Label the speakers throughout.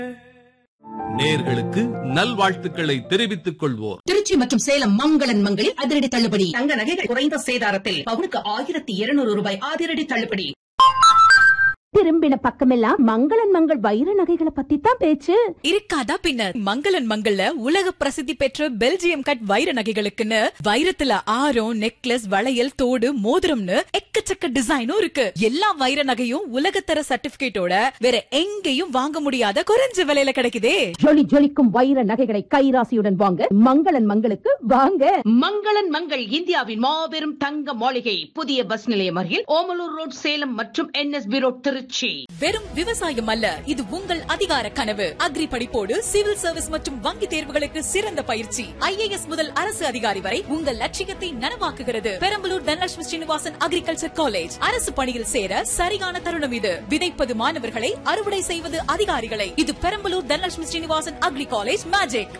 Speaker 1: நேர்களுக்கு நல்வாழ்த்துக்களை தெரிவித்துக் கொள்வோர்
Speaker 2: திருச்சி மற்றும் சேலம் மங்களன் மங்களில் அதிரடி தள்ளுபடி
Speaker 3: தங்க நகைகள் குறைந்த சேதாரத்தில் பவுனுக்கு ஆயிரத்தி இருநூறு ரூபாய் அதிரடி தள்ளுபடி
Speaker 4: திரும்பின பக்கமெல்லாம் மங்களன் மங்கள் வைர நகைகளை பத்தி தான் பேச்சு
Speaker 5: இருக்காதா பின்ன மங்களன் மங்கள்ல உலக பிரசித்தி பெற்ற பெல்ஜியம் கட் வைர நகைகளுக்குன்னு வைரத்துல ஆரம் நெக்லஸ் வளையல் தோடு மோதிரம்னு எக்கச்சக்க டிசைனும் இருக்கு எல்லா வைர நகையும் உலகத்தர சர்டிபிகேட்டோட வேற எங்கேயும் வாங்க முடியாத குறைஞ்ச விலையில கிடைக்குதே
Speaker 4: ஜொலி ஜொலிக்கும் வைர நகைகளை கைராசியுடன் வாங்க மங்களன் மங்களுக்கு வாங்க
Speaker 3: மங்களன் மங்கள் இந்தியாவின் மாபெரும் தங்க மாளிகை புதிய பஸ் நிலையம் அருகில் ஓமலூர் ரோட் சேலம் மற்றும் என்எஸ்பி ரோட் திருச்சி
Speaker 5: வெறும் விவசாயம் அல்ல இது உங்கள் அதிகார கனவு அக்ரி படிப்போடு சிவில் சர்வீஸ் மற்றும் வங்கி தேர்வுகளுக்கு சிறந்த பயிற்சி ஐஏஎஸ் முதல் அரசு அதிகாரி வரை உங்கள் லட்சியத்தை நனவாக்குகிறது பெரம்பலூர் தனலட்சுமி ஸ்ரீனிவாசன் அக்ரிகல்ச்சர் காலேஜ் அரசு பணியில் சேர சரியான தருணம் இது விதைப்பது மாணவர்களை அறுவடை செய்வது அதிகாரிகளை இது Perambalur Dhanalakshmi Srinivasan agri college magic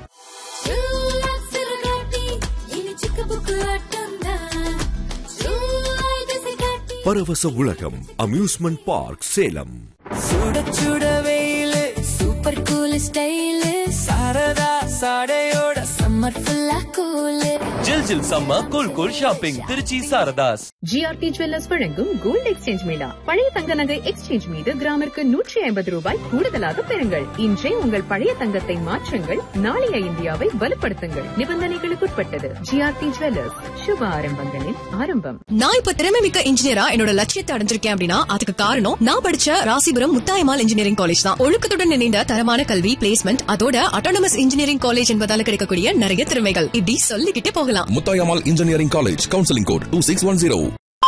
Speaker 6: பரவச உலகம் அம்யூஸ்மெண்ட் பார்க் சேலம்
Speaker 7: சுட சுட வெயிலு
Speaker 8: சூப்பர் கூல் ஸ்டைலு
Speaker 7: சாரதா சாடையோட
Speaker 8: சம்மர் ஃபுல்லா கூலு
Speaker 7: ஜில் ஜில் சம்ம cool cool shopping Trichy Saradhas
Speaker 9: GRT jewellers வழங்கும் கோல்ட் எக்ஸ்சேஞ்ச் மேளா பழைய தங்க நகை எக்ஸ்சேஞ்ச் மீது கிராமிற்கு நூற்றி ஐம்பது ரூபாய் கூடுதலாக பெறுங்கள் இன்றே உங்கள் பழைய தங்கத்தை மாற்றுங்கள் நாளைய இந்தியாவை வலுப்படுத்துங்கள் நிபந்தனைகளுக்குட்பட்டது ஜிஆர்டி ஜுவல்லர்ஸ் சுப ஆரம்பங்களின் ஆரம்பம்
Speaker 5: நான் இப்ப திறமை மிக்க இன்ஜினியரா என்னோட லட்சியத்தை அடைஞ்சிருக்கேன் அப்படின்னா அதுக்கு காரணம் நான் படிச்ச ராசிபுரம் முத்தாயமால் இன்ஜினியரிங் காலேஜ் தான் ஒழுக்கத்துடன் இணைந்த தரமான கல்வி பிளேஸ்மெண்ட் அதோட அட்டானமஸ் இன்ஜினியரிங் காலேஜ் என்பதால கிடைக்கக்கூடிய நிறைய திறமைகள் இப்படி சொல்லிக்கிட்டே போகலாம்
Speaker 6: Muthayammal engineering college counselling code two six one zero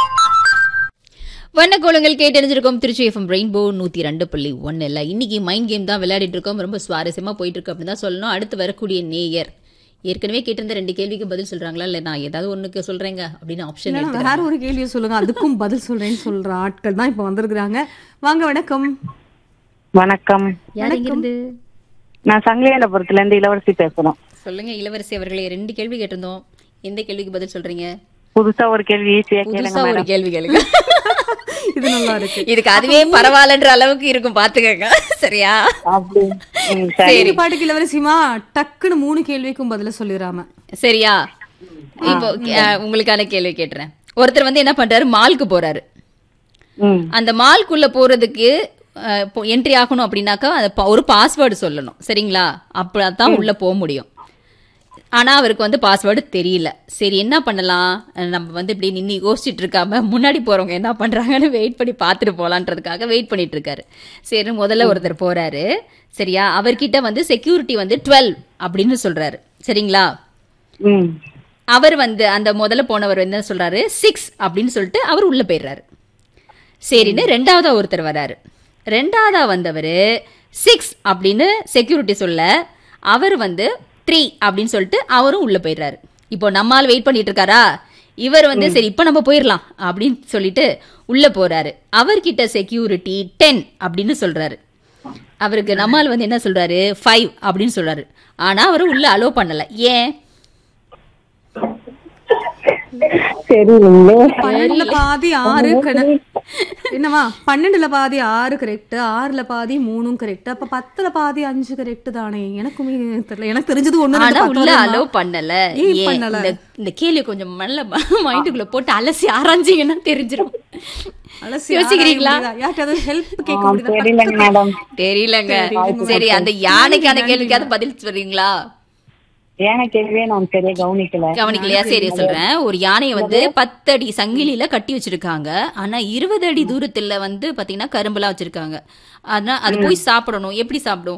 Speaker 10: வண்ணக்கோளங்கள் கேட்டறிஞ்சிருக்கோம் திருச்சி எஃப்எம் ரெயின்போ நூத்தி ரெண்டு புள்ளி ஒன்னு இல்ல இன்னைக்கு மைண்ட் கேம் தான் விளையாடிட்டு இருக்கோம் ரொம்ப சுவாரஸ்யமா போயிட்டு இருக்கு அப்படின்னு தான் சொல்லணும் அடுத்து வரக்கூடிய நேயர் ஏற்கனவே கேட்டிருந்த ரெண்டு கேள்விக்கு பதில் சொல்றாங்களா இல்ல நான் ஏதாவது ஒண்ணுக்கு சொல்றேங்க அப்படின்னு ஆப்ஷன்
Speaker 11: இல்லைன்னா வேற ஒரு கேள்வியை சொல்லுங்க அதுக்கும் பதில் சொல்றேன்னு சொல்ற ஆட்கள் தான் இப்ப வந்திருக்கிறாங்க வாங்க வணக்கம்
Speaker 12: வணக்கம்
Speaker 10: யார் எங்க இருந்து
Speaker 12: நான் சங்கலியாண்டபுரத்துல இருந்து இளவரசி பேசுறோம்
Speaker 10: சொல்லுங்க இளவரசி அவர்களே ரெண்டு கேள்வி கேட்டிருந்தோம் எந்த கேள்விக்கு பதில் சொல்றீங்க
Speaker 12: புதுசா ஒரு கேள்வி ஈஸியா கேளுங்க
Speaker 10: புதுசா ஒரு
Speaker 12: மேடம்
Speaker 10: கேள்வி கேளுங்க
Speaker 11: இது நல்லா இருக்கு
Speaker 10: இதுக்கு அதுவே பரவாயில்லன்ற அளவுக்கு இருக்கும் பாத்துக்கங்க சரியா
Speaker 12: அப்படி ம், சரி
Speaker 11: சரி பாட்டுக்கு இளவரசிமா டக்குன்னு மூணு கேள்விக்கும் பதில சொல்லிடாம
Speaker 10: சரியா இப்போ அஹ், உங்களுக்கான கேள்வி கேட்டுறேன் ஒருத்தர் வந்து என்ன பண்றாரு மால்க்கு போறாரு
Speaker 12: ம்
Speaker 10: அந்த மால்குள்ள போறதுக்கு என்ட்ரி ஆகணும் அப்படின்னாக்கா அது ப- ஒரு பாஸ்வேர்டு சொல்லணும் சரிங்களா அப்பதான் உள்ள போக முடியும் ஆனா அவருக்கு வந்து பாஸ்வேர்டு தெரியல சரி என்ன பண்ணலாம் அஹ் நம்ம வந்து இப்படி நின்று யோசிச்சுட்டு இருக்காம முன்னாடி போறவங்க என்ன பண்றாங்கன்னு வெயிட் பண்ணி பார்த்துட்டு போலான்றதுக்காக வெயிட் பண்ணிட்டு இருக்காரு சரி முதல்ல ஒருத்தர் போறாரு சரியா அவர்கிட்ட வந்து செக்யூரிட்டி வந்து டுவெல் அப்படின்னு சொல்றாரு சரிங்களா
Speaker 12: ம்
Speaker 10: அவர் வந்து அந்த முதல்ல போனவர் என்ன சொல்றாரு சிக்ஸ் அப்படின்னு சொல்லிட்டு அவர் உள்ள போயிடுறாரு சரின்னு ரெண்டாவதா ஒருத்தர் வராரு ரெண்டாவதா வந்தவர் சிக்ஸ் அப்படின்னு செக்யூரிட்டி சொல்ல அவர் வந்து த்ரீ அப்படின்னு சொல்லிட்டு அவரும் உள்ள போயிடுறாரு இப்போ நம்மால் வெயிட் பண்ணிட்டு இருக்காரா இவர் வந்து சரி இப்போ நம்ம போயிடலாம் அப்படின்னு சொல்லிட்டு உள்ள போறாரு அவர்கிட்ட செக்யூரிட்டி டென் அப்படின்னு சொல்றாரு அவருக்கு நம்மால் வந்து என்ன சொல்றாரு ஃபைவ் அப்படின்னு சொல்றாரு ஆனா அவர் உள்ள அலோ பண்ணல ஏன்
Speaker 12: தெரியலைங்களே
Speaker 11: பன்னெண்டுல பாதி ஆறு கண- என்னவா பன்னெண்டுல பாதி ஆறு கரெக்ட் ஆறுல பாதி மூணும் கரெக்ட் அப்ப பத்துல பாதி அஞ்சு கரெக்ட் தானே எனக்குமே தெரியல எனக்கு தெரிஞ்சது ஒண்ணு ரெண்டு,
Speaker 10: ஆனா
Speaker 11: பத்து
Speaker 10: உள்ள
Speaker 11: வரையும்
Speaker 10: அலோ
Speaker 11: தான்.
Speaker 10: பண்ணல
Speaker 11: ஏன்
Speaker 10: ஏன்?
Speaker 11: பண்ணல?
Speaker 10: இந்த இந்த கேள்வி கொஞ்சம் நல்ல மைண்டுக்குள்ள போட்டு அலசி ஆராய்ஞ்சீங்கன்னா தெரிஞ்சிரும்
Speaker 11: அலசி
Speaker 10: யோசிக்கிறீங்களா
Speaker 11: ஆராய முடியுதா? யார்கிட்டயாவது help கேட்க
Speaker 12: ஆ,
Speaker 11: முடியுதா?
Speaker 12: தெரியலங்க மேடம்
Speaker 10: தெரியலங்க
Speaker 11: தெரியலங்க.
Speaker 10: சரி அந்த யானைக்கான
Speaker 11: நன்றி,
Speaker 10: கேள்விக்காவது பதில் சொல்றீங்களா
Speaker 12: ஏன கேள்வியே நான் சரியா கவனிக்கல
Speaker 10: கவனிக்கலையா சரி சொல்றேன் ஒரு யானையை வந்து பத்து அடி சங்கிலியில கட்டி வச்சிருக்காங்க ஆனா இருபது அடி தூரத்துல வந்து பாத்தீங்கன்னா கரும்புலாம் வச்சிருக்காங்க ஆனா அது போய் சாப்பிடணும் எப்படி சாப்பிடும்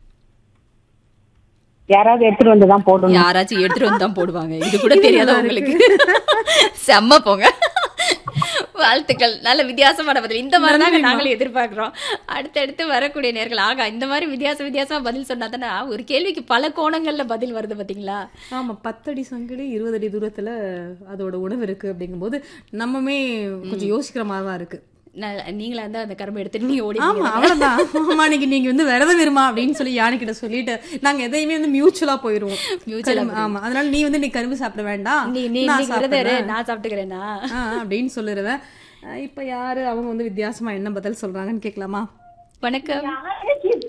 Speaker 12: யாராவது எடுத்துட்டு வந்து தான் போடணும்
Speaker 10: யாராச்சும் எடுத்துட்டு வந்து தான் போடுவாங்க இது கூட தெரியாத உங்களுக்கு செம்ம போங்க வாழ்த்துக்கள் நல்ல வித்தியாசமான பதில் இந்த மாதிரி தாங்க நாங்களும் எதிர்பார்க்கிறோம் அடுத்தடுத்து வரக்கூடிய நேர்கள் ஆகா இந்த மாதிரி வித்தியாச வித்தியாசமா பதில் சொன்னா தானே ஒரு கேள்விக்கு பல கோணங்கள்ல பதில் வருது பாத்தீங்களா
Speaker 11: ஆமா பத்தடி சங்கிலி இருபது அடி தூரத்துல அதோட உணவு இருக்கு அப்படிங்கும்போது நம்மமே கொஞ்சம் யோசிக்கிற மாதிரி தான் இருக்கு
Speaker 10: நான் நீங்களா இருந்தா அந்த கரும்பு எடுத்துட்டு நீங்க ஓடி
Speaker 11: ஆமா அவ்வளவுதான் ஆமா நீங்க நீங்க வந்து விரதம் இருமா அப்படின்னு சொல்லி யானைக்கிட்ட சொல்லிட்டு நாங்க எதையுமே வந்து மியூச்சுவலா போயிருவோம்
Speaker 10: Mutual ஆ
Speaker 11: கரும்பு- ஆமா அதனால நீ வந்து நீ கரும்பு சாப்பிட வேண்டாம்
Speaker 10: நீ நீ
Speaker 11: நான்
Speaker 10: இன்னைக்கு விரதம் இரு,
Speaker 11: சாப்பிடுறேன்.
Speaker 10: நான் சாப்பிட்டுக்கிறேனா
Speaker 11: ஆ, அப்படின்னு சொல்லிடுவேன் அஹ் இப்ப யாரு அவங்க வந்து வித்தியாசமா என்ன பதில் சொல்றாங்கன்னு கேட்கலாமா
Speaker 10: வணக்கம்